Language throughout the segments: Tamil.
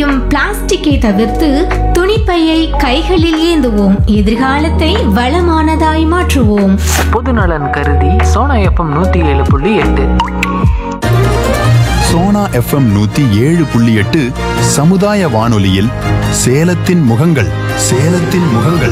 பயன்படுத்தும் பிளாஸ்டிக்கை தவிர்த்து துணிப்பையை கைகளில் ஏந்துவோம் எதிர்காலத்தை வளமானதாய் மாற்றுவோம் பொதுநலன் கருதி சோனா எஃப்எம் நூற்றி ஏழு புள்ளி எட்டு சோனா எஃப்எம் நூத்தி ஏழு புள்ளி எட்டு சமுதாய வானொலியில் சேலத்தின் முகங்கள் சேலத்தின் முகங்கள்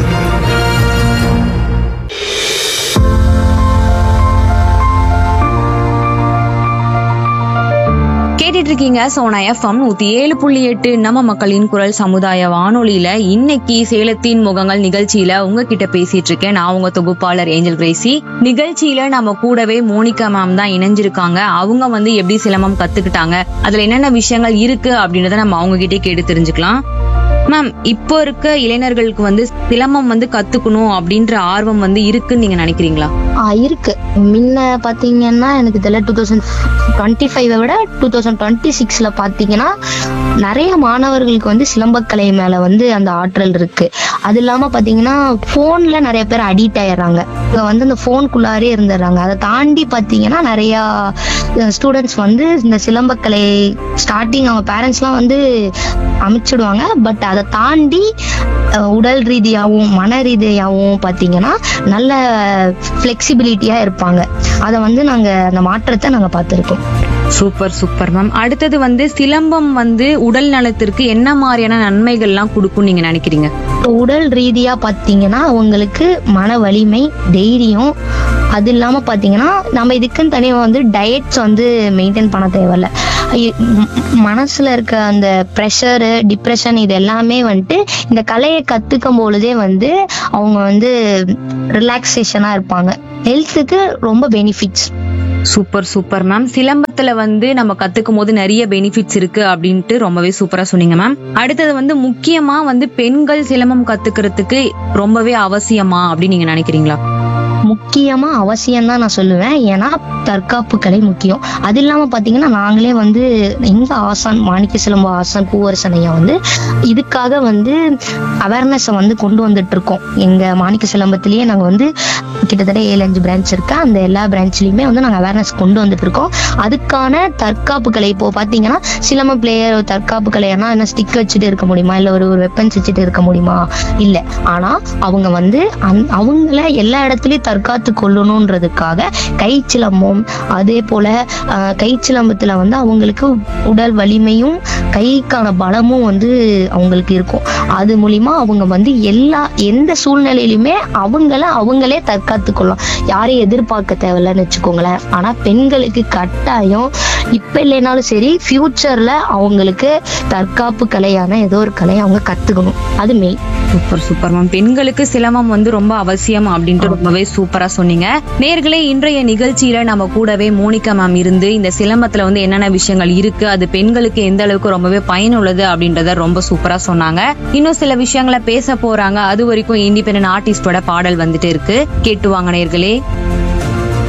கேட்டுட்டு இருக்கீங்க சோனா எஃப்எம் நூத்தி ஏழு புள்ளி எட்டு நம்ம மக்களின் குரல் சமுதாய வானொலியில இன்னைக்கு சேலத்தின் முகங்கள் நிகழ்ச்சியில உங்ககிட்ட பேசிட்டு இருக்கேன் நான் உங்க தொகுப்பாளர் ஏஞ்சல் கிரேசி நிகழ்ச்சியில நம்ம கூடவே மோனிகா மேம் தான் இணைஞ்சிருக்காங்க அவங்க வந்து எப்படி சிலம்பம் கத்துக்கிட்டாங்க அதுல என்னென்ன விஷயங்கள் இருக்கு அப்படின்றத நம்ம அவங்க கிட்டே கேட்டு தெரிஞ்சுக்கலாம் மேம் இப்போ இருக்க இளைஞர்களுக்கு வந்து சிலம்பம் வந்து கத்துக்கணும் அப்படின்ற ஆர்வம் வந்து இருக்குன்னு நீங்க நினைக்கிறீங்களா ஆ இருக்கு முன்ன பாத்தீங்கன்னா எனக்கு தெரியல டூ தௌசண்ட் டுவெண்ட்டி ஃபைவை விட டூ தௌசண்ட் டுவெண்ட்டி சிக்ஸ்ல பாத்தீங்கன்னா நிறைய மாணவர்களுக்கு வந்து சிலம்பக்கலை மேல வந்து அந்த ஆற்றல் இருக்கு அது இல்லாம பாத்தீங்கன்னா போன்ல நிறைய பேர் அடிக்ட் ஆயிடுறாங்க இவங்க வந்து அந்த போனுக்குள்ளாரே இருந்துடுறாங்க அதை தாண்டி பாத்தீங்கன்னா நிறைய ஸ்டூடெண்ட்ஸ் வந்து இந்த சிலம்பக்கலை ஸ்டார்டிங் அவங்க பேரண்ட்ஸ்லாம் வந்து அமைச்சிடுவாங்க பட் அதை தாண்டி அஹ், உடல் ரீதியாகவும் மன ரீதியாகவும் பார்த்தீங்கன்னா நல்ல ஃப்ளெக்சிபிலிட்டியாக இருப்பாங்க அதை வந்து நாங்கள் அந்த மாற்றத்தை நாங்கள் பார்த்துருக்கோம் சூப்பர் சூப்பர் மேம் அடுத்தது வந்து சிலம்பம் வந்து உடல் நலத்திற்கு என்ன மாதிரியான நன்மைகள்லாம் கொடுக்கும் நீங்க நினைக்கிறீங்க இப்போ உடல் ரீதியாக பார்த்தீங்கன்னா அவங்களுக்கு மன வலிமை தைரியம் அது இல்லாமல் பார்த்தீங்கன்னா நம்ம இதுக்குன்னு தனியாக வந்து டயட்ஸ் வந்து மெயின்டைன் பண்ண தேவையில்ல ஐ- ம- மனசுல இருக்க அந்த ப்ரெஷரு டிப்ரெஷன் இது எல்லாமே வந்துட்டு இந்த கலையை கத்துக்கும் பொழுதே வந்து அவங்க வந்து ரிலாக்ஸேஷனா இருப்பாங்க ஹெல்த்துக்கு ரொம்ப பெனிஃபிட்ஸ் சூப்பர் சூப்பர் மேம் சிலம்பத்துல வந்து நம்ம கத்துக்கும் போது நிறைய பெனிஃபிட்ஸ் இருக்கு அப்படின்ட்டு ரொம்பவே சூப்பரா சொன்னீங்க மேம் அடுத்தது வந்து முக்கியமா வந்து பெண்கள் சிலம்பம் கத்துக்கிறதுக்கு ரொம்பவே அவசியமா அப்படின்னு நீங்க நினைக்கிறீங்களா முக்கியமா அவசியம் தான் நான் சொல்லுவேன் ஏன்னா தற்காப்பு கலை முக்கியம் அது இல்லாம பாத்தீங்கன்னா நாங்களே வந்து எங்க ஆசான் மாணிக்க சிலம்ப ஆசான் பூவரசன் ஐயா வந்து இதுக்காக வந்து அவேர்னஸை வந்து கொண்டு வந்துட்டு இருக்கோம் எங்க மாணிக்க சிலம்பத்திலேயே நாங்க வந்து கிட்டத்தட்ட ஏழு அஞ்சு பிரான்ச் இருக்கு அந்த எல்லா பிரான்ச்லயுமே வந்து நாங்க அவேர்னஸ் கொண்டு வந்துட்டு இருக்கோம் அதுக்கான தற்காப்பு கலை இப்போ பாத்தீங்கன்னா சிலம்ப பிளேயர் தற்காப்பு கலையனா என்ன ஸ்டிக் வச்சுட்டு இருக்க முடியுமா இல்ல ஒரு ஒரு வெப்பன்ஸ் வச்சுட்டு இருக்க முடியுமா இல்ல ஆனா அவங்க வந்து அந்- அவங்கள எல்லா இடத்துலயும் தற்காத்து கொள்ளணுன்றதுக்காக கை சிலம்பம் அதே போல ஆஹ், கை சிலம்பத்துல வந்து அவங்களுக்கு உடல் வலிமையும் கைக்கான பலமும் வந்து அவங்களுக்கு இருக்கும் அது மூலியமா அவங்க வந்து எல்லா எந்த சூழ்நிலையிலுமே அவங்கள அவங்களே தற்காத்து கொள்ளலாம் யாரையும் எதிர்பார்க்க தேவையில்லன்னு வச்சுக்கோங்களேன் ஆனா பெண்களுக்கு கட்டாயம் இப்ப இல்லைனாலும் சரி ஃபியூச்சர்ல அவங்களுக்கு தற்காப்பு கலையான ஏதோ ஒரு கலையை அவங்க கத்துக்கணும் அது மெயின் சூப்பர் சூப்பர் மேம் பெண்களுக்கு சிலம்பம் வந்து ரொம்ப அவசியம் அப்படின்ட்டு ரொம்பவே சூப்பரா சொன்னீங்க நேர்களே இன்றைய நிகழ்ச்சியில நம்ம கூடவே மோனிகா மேம் இருந்து இந்த சிலம்பத்துல வந்து என்னென்ன விஷயங்கள் இருக்கு அது பெண்களுக்கு எந்த அளவுக்கு ரொம்பவே பயனுள்ளது அப்படின்றத ரொம்ப சூப்பரா சொன்னாங்க இன்னும் சில விஷயங்களை பேச போறாங்க அது வரைக்கும் இண்டிபெண்டன்ட் ஆர்டிஸ்டோட பாடல் வந்துட்டு இருக்கு கேட்டு வாங்க நேர்களே